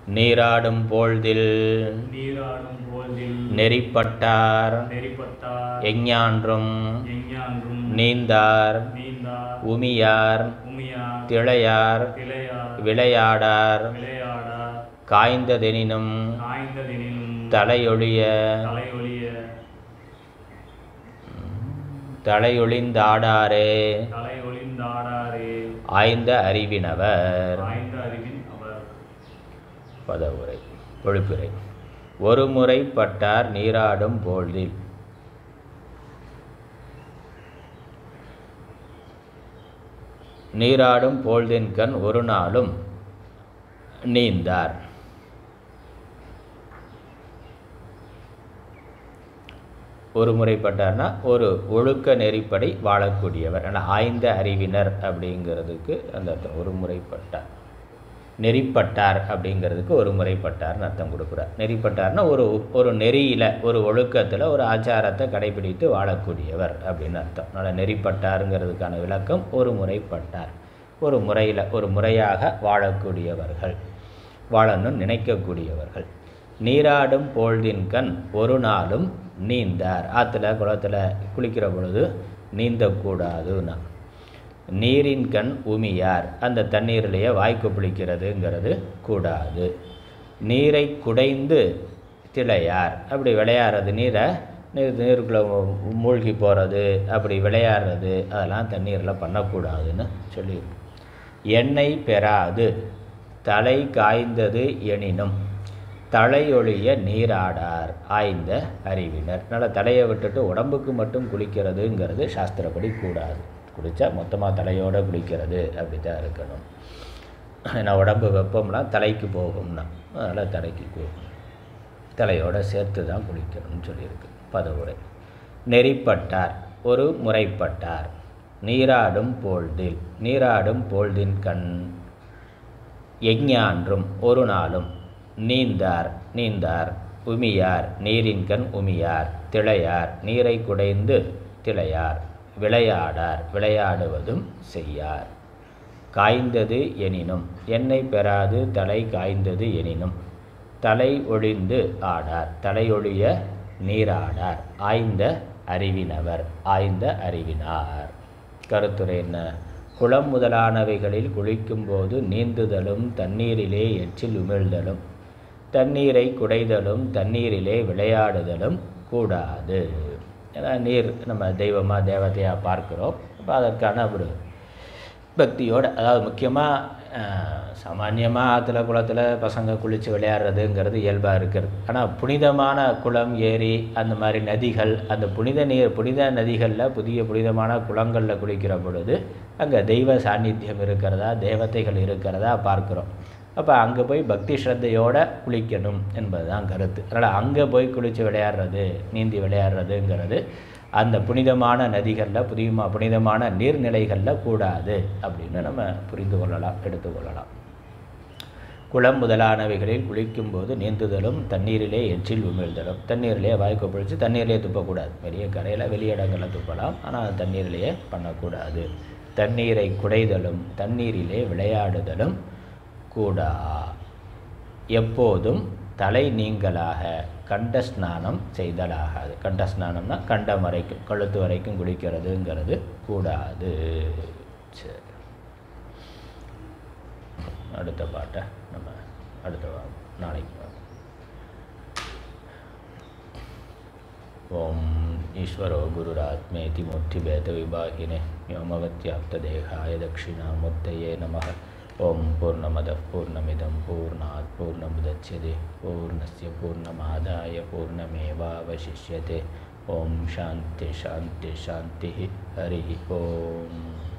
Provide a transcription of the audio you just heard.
நீராடும் போழ்தில் நீராடும் போதில் நெறிப்பட்டார் நெறிப்பட்டார் எஞ்ஞான்றும் எஞ்ஞான்றும் நீந்தார் நீந்தார் உமியார் உமியார் திளையார் திளையார் விளையாடார் விளையாடார் காய்ந்ததெனினும் காய்ந்ததெனினும் தலையொழிய தலையொழிய தலையொழிந்தாடாரே தலையொழிந்தாடாரே ஆய்ந்த அறிவினவர் ஆய்ந்த அறிவின் அவர் பதவுரை பொழிப்புரை ஒரு முறைப்பட்டார் நீராடும் போழ்தில் நீராடும் போழ்தின்கண் ஒரு நாளும் நீந்தார் ஒரு முறைப்பட்டார்னா ஒரு ஒழுக்க நெறிப்படி வாழக்கூடியவர் ஆனால் ஆய்ந்த அறிவினர் அப்படிங்கிறதுக்கு அந்த அர்த்தம் ஒரு முறைப்பட்டார் நெறிப்பட்டார் அப்படிங்கிறதுக்கு ஒரு முறைப்பட்டார்னு அர்த்தம் கொடுக்குறார் நெறிப்பட்டார்னா ஒரு ஒரு நெறியில் ஒரு ஒழுக்கத்தில் ஒரு ஆச்சாரத்தை கடைபிடித்து வாழக்கூடியவர் அப்படின்னு அர்த்தம் அதனால் நெறிப்பட்டாருங்கிறதுக்கான விளக்கம் ஒரு முறைப்பட்டார் ஒரு முறையில் ஒரு முறையாக வாழக்கூடியவர்கள் வாழணும்னு நினைக்கக்கூடியவர்கள் நீராடும் பொழுதின் கண் ஒரு நாளும் நீந்தார் ஆற்றுல குளத்தில் குளிக்கிற பொழுது நீந்தக்கூடாதுன்னா நீரின் கண் உமியார் அந்த தண்ணீரிலேயே வாய்க்கு பிடிக்கிறதுங்கிறது கூடாது நீரை குடைந்து திளையார் அப்படி விளையாடுறது நீரை நீர் நீருக்குள்ளே மூழ்கி போகிறது அப்படி விளையாடுறது அதெல்லாம் தண்ணீரில் பண்ணக்கூடாதுன்னு சொல்லியிருக்கு எண்ணெய் பெறாது தலை காய்ந்தது எனினும் தலையொழிய நீராடார் ஆய்ந்த அறிவினர் அதனால் தலையை விட்டுட்டு உடம்புக்கு மட்டும் குளிக்கிறதுங்கிறது சாஸ்திரப்படி கூடாது குளித்தா மொத்தமாக தலையோடு குளிக்கிறது அப்படி தான் இருக்கணும் ஏன்னா உடம்பு வெப்பம்லாம் தலைக்கு போகும்னா அதனால் தலைக்கு போகும் தலையோடு சேர்த்து தான் குளிக்கணும்னு சொல்லியிருக்கு பதவுரை நெறிப்பட்டார் ஒரு முறைப்பட்டார் நீராடும் போழ்தில் நீராடும் போழ்தின் கண் எஞ்ஞான்றும் ஒரு நாளும் நீந்தார் நீந்தார் உமியார் நீரின் கண் உமியார் திளையார் நீரை குடைந்து திளையார் விளையாடார் விளையாடுவதும் செய்யார் காய்ந்தது எனினும் எண்ணெய் பெறாது தலை காய்ந்தது எனினும் தலை ஒழிந்து ஆடார் தலையொழிய நீராடார் ஆய்ந்த அறிவினவர் ஆய்ந்த அறிவினார் கருத்துரை என்ன குளம் முதலானவைகளில் குளிக்கும்போது நீந்துதலும் தண்ணீரிலே எச்சில் உமிழ்தலும் தண்ணீரை குடைதலும் தண்ணீரிலே விளையாடுதலும் கூடாது ஏன்னா நீர் நம்ம தெய்வமாக தேவதையாக பார்க்குறோம் அப்போ அதற்கான ஒரு பக்தியோடு அதாவது முக்கியமாக சாமான்யமாக ஆற்றுல குளத்தில் பசங்க குளித்து விளையாடுறதுங்கிறது இயல்பாக இருக்கிறது ஆனால் புனிதமான குளம் ஏரி அந்த மாதிரி நதிகள் அந்த புனித நீர் புனித நதிகளில் புதிய புனிதமான குளங்களில் குளிக்கிற பொழுது அங்கே தெய்வ சாநித்தியம் இருக்கிறதா தேவதைகள் இருக்கிறதா பார்க்குறோம் அப்போ அங்கே போய் பக்தி ஸ்ரத்தையோடு குளிக்கணும் என்பது தான் கருத்து அதனால் அங்கே போய் குளித்து விளையாடுறது நீந்தி விளையாடுறதுங்கிறது அந்த புனிதமான நதிகளில் புதியமா புனிதமான நீர்நிலைகளில் கூடாது அப்படின்னு நம்ம புரிந்து கொள்ளலாம் எடுத்துக்கொள்ளலாம் குளம் முதலானவைகளில் குளிக்கும்போது நீந்துதலும் தண்ணீரிலே எச்சில் உமிழ்தலும் தண்ணீரிலே வாய்க்கு பிடிச்சி தண்ணீரிலே துப்பக்கூடாது பெரிய கரையில் வெளியிடங்களில் துப்பலாம் ஆனால் தண்ணீரிலேயே பண்ணக்கூடாது தண்ணீரை குடைதலும் தண்ணீரிலே விளையாடுதலும் கூடா எப்போதும் தலை நீங்களாக கண்ட ஸ்நானம் செய்தலாகாது கண்ட ஸ்நானம்னா கண்டம் வரைக்கும் கழுத்து வரைக்கும் குளிக்கிறதுங்கிறது கூடாது சரி அடுத்த பாட்டை நம்ம அடுத்த வா- நாளைக்கு பார்ப்போம். ॐ ईश्वरो गुरुरात्मेति मूर्तिभेदविभागिने व्योमवत्याप्तदेहाय दक्षिणामूर्तये नमः ॐ पूर्णमदः पूर्णमिदं पूर्णात् पूर्णमुदच्यते पूर्णस्य पूर्णमादाय पूर्णमेवावशिष्यते ॐ शान्ति शान्ति शान्तिः हरिः ॐ